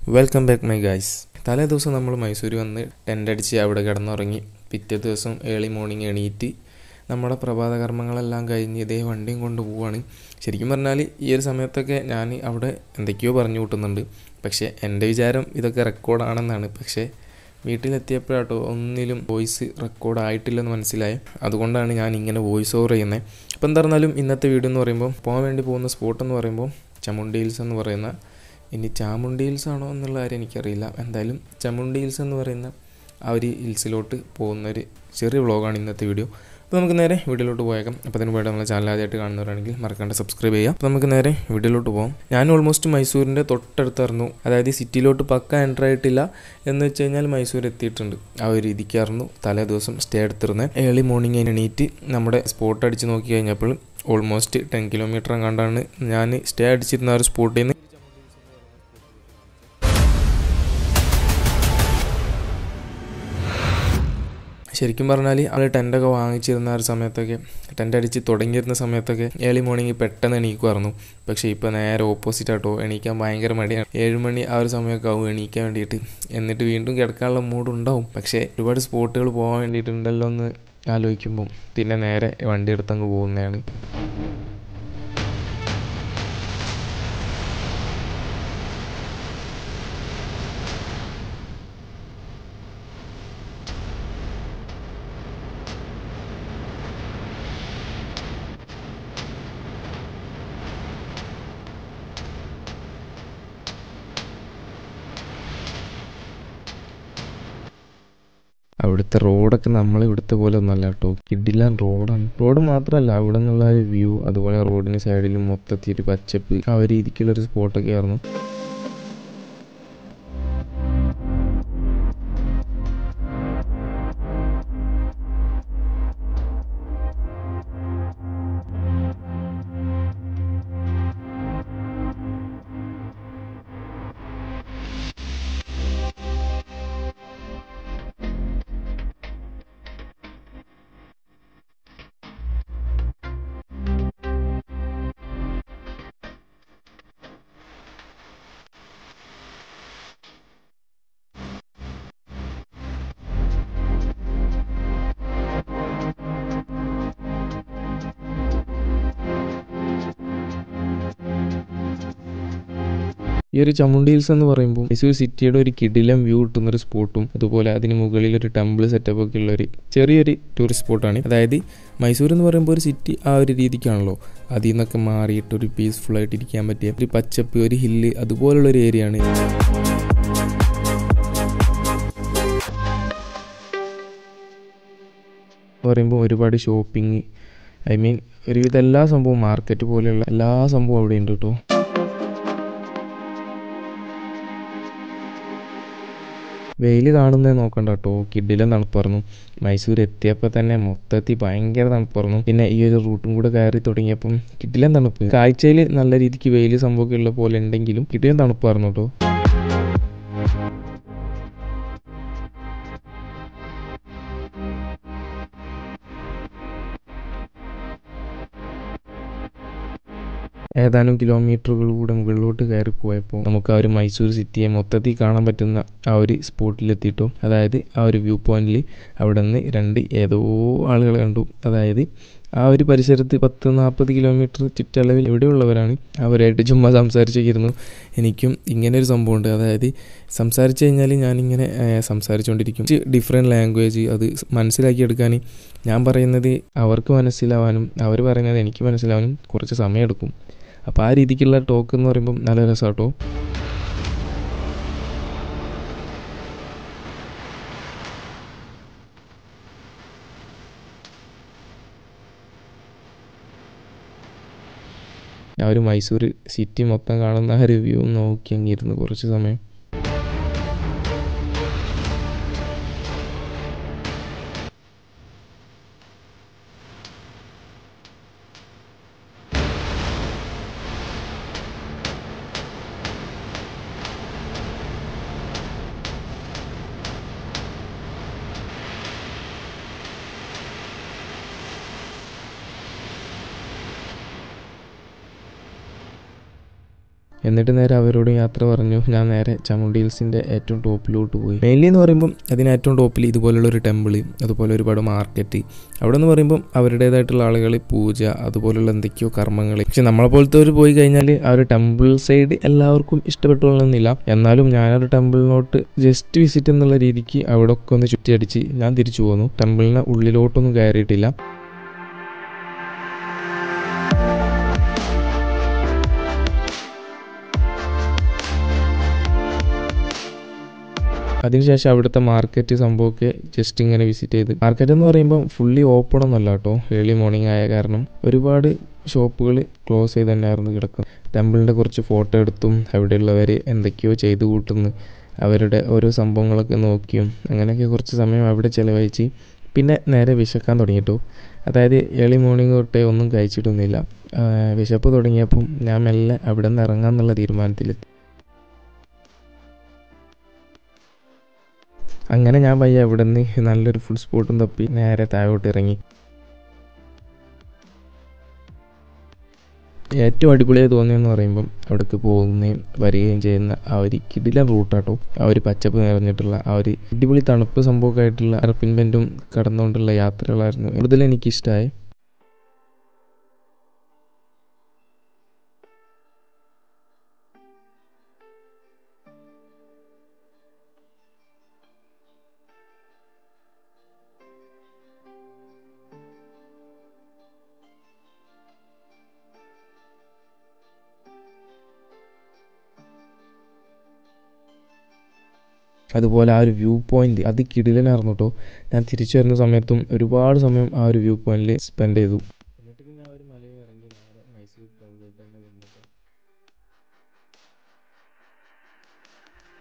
welcome back my guys തലേ ദിവസം നമ്മൾ മൈസൂർ വന്ന് ടെൻ്റ് അടിച്ച് അവിടെ കിടന്നുറങ്ങി പിറ്റേ ദിവസം ഏർലി മോർണിംഗ് എണീറ്റ് നമ്മുടെ പ്രഭാത കർമ്മങ്ങളെല്ലാം കഴിഞ്ഞ് ഇതേ വണ്ടിയും കൊണ്ട് പോവുകയാണ് ശരിക്കും പറഞ്ഞാൽ ഈ ഒരു സമയത്തൊക്കെ ഞാൻ അവിടെ എന്തൊക്കെയോ പറഞ്ഞു കൂട്ടുന്നുണ്ട് പക്ഷേ എൻ്റെ വിചാരം ഇതൊക്കെ റെക്കോർഡാണെന്നാണ് പക്ഷേ വീട്ടിലെത്തിയപ്പോഴാട്ടോ ഒന്നിലും വോയിസ് റെക്കോർഡ് ആയിട്ടില്ലെന്ന് മനസ്സിലായി അതുകൊണ്ടാണ് ഞാൻ ഇങ്ങനെ വോയിസ് ഓവർ ചെയ്യുന്നത് അപ്പോൾ എന്താ പറഞ്ഞാലും ഇന്നത്തെ വീഡിയോ എന്ന് പറയുമ്പോൾ പോകാൻ വേണ്ടി പോകുന്ന സ്പോട്ട് എന്ന് പറയുമ്പോൾ ചമുണ്ടി ഹിൽസ് എന്ന് പറയുന്ന ഇനി ചാമുണ്ടി ഹിൽസ് ആണോ എന്നുള്ള കാര്യം എനിക്കറിയില്ല എന്തായാലും ചമുണ്ടി ഹിൽസ് എന്ന് പറയുന്ന ആ ഒരു ഹിൽസിലോട്ട് പോകുന്ന ഒരു ചെറിയ വ്ളോഗാണ് ഇന്നത്തെ വീഡിയോ അപ്പോൾ നമുക്ക് നേരെ വീഡിയോയിലോട്ട് പോയേക്കാം അപ്പോൾ അതിന് വേണ്ടി നമ്മളെ ചാനൽ ആദ്യമായിട്ട് കാണുന്നവരാണെങ്കിൽ മറക്കാണ്ട് സബ്സ്ക്രൈബ് ചെയ്യാം അപ്പോൾ നമുക്ക് നേരെ വീഡിയോയിലോട്ട് പോകാം ഞാൻ ഓൾമോസ്റ്റ് മൈസൂരിൻ്റെ തൊട്ടടുത്തായിരുന്നു അതായത് സിറ്റിയിലോട്ട് പക്ക എൻ്റർ ആയിട്ടില്ല എന്ന് വെച്ച് കഴിഞ്ഞാൽ മൈസൂർ എത്തിയിട്ടുണ്ട് ആ ഒരു രീതിക്കായിരുന്നു തലേ ദിവസം സ്റ്റേ എടുത്തിരുന്നത് ഏർലി മോർണിംഗ് എണീറ്റ് നമ്മുടെ സ്പോട്ട് അടിച്ച് നോക്കി കഴിഞ്ഞപ്പോൾ ഓൾമോസ്റ്റ് ടെൻ കിലോമീറ്റർ കണ്ടാണ് ഞാൻ സ്റ്റേ അടിച്ചിരുന്ന ആ ഒരു സ്പോട്ടിൽ നിന്ന് ശരിക്കും പറഞ്ഞാൽ അവൾ ടെൻ്റൊക്കെ വാങ്ങിച്ചിരുന്ന ആ ഒരു സമയത്തൊക്കെ ടെൻ്റ് അടിച്ച് തുടങ്ങിയിരുന്ന സമയത്തൊക്കെ ഏർലി മോർണിംഗ് പെട്ടെന്ന് എണീക്കുമായിരുന്നു പക്ഷേ ഇപ്പോൾ നേരെ ഓപ്പോസിറ്റ് ആട്ടോ എണീക്കാൻ ഭയങ്കര മടിയാണ് ഏഴ് മണി ആ ഒരു സമയമൊക്കെ ആവും എണീക്കാൻ വേണ്ടിയിട്ട് എന്നിട്ട് വീണ്ടും കിടക്കാനുള്ള മൂഡ് ഉണ്ടാവും പക്ഷേ ഒരുപാട് സ്പോട്ടുകൾ പോകാൻ വേണ്ടിയിട്ടുണ്ടല്ലോ എന്ന് ആലോചിക്കുമ്പം പിന്നെ നേരെ വണ്ടി എടുത്തങ്ങ് പോകുന്നതാണ് അവിടുത്തെ റോഡൊക്കെ നമ്മൾ ഇവിടുത്തെ പോലെ ഒന്നല്ല കേട്ടോ കിഡിലാൻ റോഡാണ് റോഡ് മാത്രമല്ല അവിടെ നിന്നുള്ള ഒരു വ്യൂ അതുപോലെ റോഡിന് സൈഡിലും മൊത്തത്തിൽ ഒരു പച്ചപ്പ് ആ ഒരു രീതിക്കുള്ളൊരു സ്പോട്ടൊക്കെ ആയിരുന്നു ഈ ഒരു ചമുണ്ടി ഹിൽസ് എന്ന് പറയുമ്പോൾ മൈസൂർ സിറ്റിയുടെ ഒരു കിടിലം വ്യൂ കിട്ടുന്ന ഒരു സ്പോട്ടും അതുപോലെ അതിന് മുകളിൽ ഒരു ടെമ്പിൾ സെറ്റപ്പ് ഒക്കെ ഉള്ള ഒരു ചെറിയൊരു ടൂറിസ്റ്റ് സ്പോട്ടാണ് അതായത് മൈസൂർ എന്ന് പറയുമ്പോൾ ഒരു സിറ്റി ആ ഒരു രീതിക്കാണല്ലോ അതിൽ നിന്നൊക്കെ മാറിയിട്ട് ഒരു പീസ്ഫുൾ ആയിട്ട് ഇരിക്കാൻ പറ്റിയ ഒരു പച്ചപ്പ് ഒരു ഹില്ല് അതുപോലുള്ള ഒരു ഏരിയ ആണ് പറയുമ്പോൾ ഒരുപാട് ഷോപ്പിംഗ് ഐ മീൻ ഒരുവിധ എല്ലാ സംഭവവും മാർക്കറ്റ് പോലെയുള്ള എല്ലാ സംഭവവും അവിടെ ഉണ്ട് കേട്ടോ വെയിൽ കാണുന്നത് നോക്കണ്ട കേട്ടോ കിഡിലും തണുപ്പായിരുന്നു മൈസൂർ എത്തിയപ്പോൾ തന്നെ മൊത്തത്തിൽ ഭയങ്കര തണുപ്പായിരുന്നു പിന്നെ ഈ ഒരു റൂട്ടും കൂടെ കയറി തുടങ്ങിയപ്പം കിഡിലും തണുപ്പ് കാഴ്ചയിൽ നല്ല രീതിക്ക് വെയിൽ സംഭവമൊക്കെ ഉള്ള പോലെ ഉണ്ടെങ്കിലും കിഡിലും തണുപ്പായിരുന്നു കേട്ടോ ഏതാനും കിലോമീറ്ററുകൾ കൂടെ മുകളിലോട്ട് കയറി പോയപ്പോൾ നമുക്ക് ആ ഒരു മൈസൂർ സിറ്റിയെ മൊത്തത്തിൽ കാണാൻ പറ്റുന്ന ആ ഒരു സ്പോട്ടിലെത്തിയിട്ടു അതായത് ആ ഒരു വ്യൂ പോയിന്റിൽ അവിടെ നിന്ന് രണ്ട് ഏതോ ആളുകൾ കണ്ടു അതായത് ആ ഒരു പരിസരത്ത് പത്ത് നാൽപ്പത് കിലോമീറ്റർ ചുറ്റളവിൽ എവിടെയുള്ളവരാണ് അവരായിട്ട് ചുമ്മാ സംസാരിച്ചിരുന്നു എനിക്കും ഇങ്ങനെ ഒരു സംഭവമുണ്ട് അതായത് സംസാരിച്ചു കഴിഞ്ഞാൽ ഞാനിങ്ങനെ സംസാരിച്ചുകൊണ്ടിരിക്കും ഡിഫറെൻറ്റ് ലാംഗ്വേജ് അത് മനസ്സിലാക്കിയെടുക്കാൻ ഞാൻ പറയുന്നത് അവർക്ക് മനസ്സിലാവാനും അവർ പറയുന്നത് എനിക്ക് മനസ്സിലാവാനും കുറച്ച് സമയമെടുക്കും അപ്പോൾ ആ രീതിക്കുള്ള ടോക്ക് എന്ന് പറയുമ്പം നല്ല രസമാട്ടോ ആ ഒരു മൈസൂർ സിറ്റി മൊത്തം കാണുന്ന ആ റിവ്യൂ നോക്കി അങ്ങിരുന്നു കുറച്ച് സമയം എന്നിട്ട് നേരെ അവരോട് യാത്ര പറഞ്ഞു ഞാൻ നേരെ ചാമുണ്ടി ഹിൽസിൻ്റെ ഏറ്റവും ടോപ്പിലോട്ട് പോയി മെയിൻലി എന്ന് പറയുമ്പം അതിന് ഏറ്റവും ടോപ്പിൽ ഇതുപോലുള്ള ഒരു ടെമ്പിൾ അതുപോലെ ഒരുപാട് മാർക്കറ്റ് അവിടെ എന്ന് പറയുമ്പം അവരുടേതായിട്ടുള്ള ആളുകൾ പൂജ അതുപോലുള്ള എന്തൊക്കെയോ കർമ്മങ്ങൾ പക്ഷെ നമ്മളെ പോലത്തെ ഒരു പോയി കഴിഞ്ഞാൽ ആ ഒരു ടെമ്പിൾ സൈഡ് എല്ലാവർക്കും ഇഷ്ടപ്പെട്ടുള്ളതെന്നില്ല എന്നാലും ഞാനൊരു ടെമ്പിളിനോട്ട് ജസ്റ്റ് വിസിറ്റ് എന്നുള്ള രീതിക്ക് അവിടെ ഒക്കെ ഒന്ന് ചുറ്റിയടിച്ച് ഞാൻ തിരിച്ചു പോന്നു ടെമ്പിളിന് ഉള്ളിലോട്ടൊന്നും കയറിയിട്ടില്ല അതിനുശേഷം അവിടുത്തെ മാർക്കറ്റ് സംഭവമൊക്കെ ജസ്റ്റ് ഇങ്ങനെ വിസിറ്റ് ചെയ്ത് മാർക്കറ്റ് എന്ന് പറയുമ്പോൾ ഫുള്ളി ഓപ്പൺ ഒന്നല്ല കേട്ടോ ഏർലി മോർണിംഗ് ആയ കാരണം ഒരുപാട് ഷോപ്പുകൾ ക്ലോസ് ചെയ്ത് തന്നെയായിരുന്നു കിടക്കുന്നത് ടെമ്പിളിൻ്റെ കുറച്ച് ഫോട്ടോ എടുത്തും അവിടെയുള്ളവർ എന്തൊക്കെയോ ചെയ്തു കൂട്ടുന്നു അവരുടെ ഓരോ സംഭവങ്ങളൊക്കെ നോക്കിയും അങ്ങനെയൊക്കെ കുറച്ച് സമയം അവിടെ ചിലവഴിച്ച് പിന്നെ നേരെ വിശക്കാൻ തുടങ്ങിയിട്ടു അതായത് ഏർലി മോർണിംഗ് തൊട്ടേ ഒന്നും കഴിച്ചിട്ടൊന്നുമില്ല വിശപ്പ് തുടങ്ങിയപ്പം ഞാൻ മെല്ലെ അവിടെ നിന്ന് ഇറങ്ങാമെന്നുള്ള തീരുമാനത്തിലെത്തി അങ്ങനെ ഞാൻ പയ്യെ അവിടെ നിന്ന് നല്ലൊരു ഫുഡ് സ്പോട്ടും തപ്പി നേരെ താഴോട്ട് ഇറങ്ങി ഏറ്റവും അടിപൊളിയായി തോന്നിയെന്ന് പറയുമ്പം അവിടേക്ക് പോകുകയും വരികയും ചെയ്യുന്ന ആ ഒരു കിടിലൻ റൂട്ടാട്ടോ ആ ഒരു പച്ചപ്പ് നിറഞ്ഞിട്ടുള്ള ആ ഒരു അടിപൊളി തണുപ്പ് സംഭവമൊക്കെ ആയിട്ടുള്ള അർപ്പിൻ ബെൻറ്റും കടന്നുകൊണ്ടുള്ള യാത്രകളായിരുന്നു കൂടുതൽ എനിക്കിഷ്ടമായി അതുപോലെ ആ ഒരു വ്യൂ പോയിന്റ് അത് കിടിലനായിരുന്നു കേട്ടോ ഞാൻ തിരിച്ചു വരുന്ന സമയത്തും ഒരുപാട് സമയം ആ ഒരു വ്യൂ പോയിന്റിൽ സ്പെൻഡ് ചെയ്തു എന്നിട്ട് പിന്നെ ആ ഒരു മലയിൽ ഇറങ്ങി നേരെ മൈസൂർ ടൗണിലോട്ട് തന്നെ വന്നിട്ട്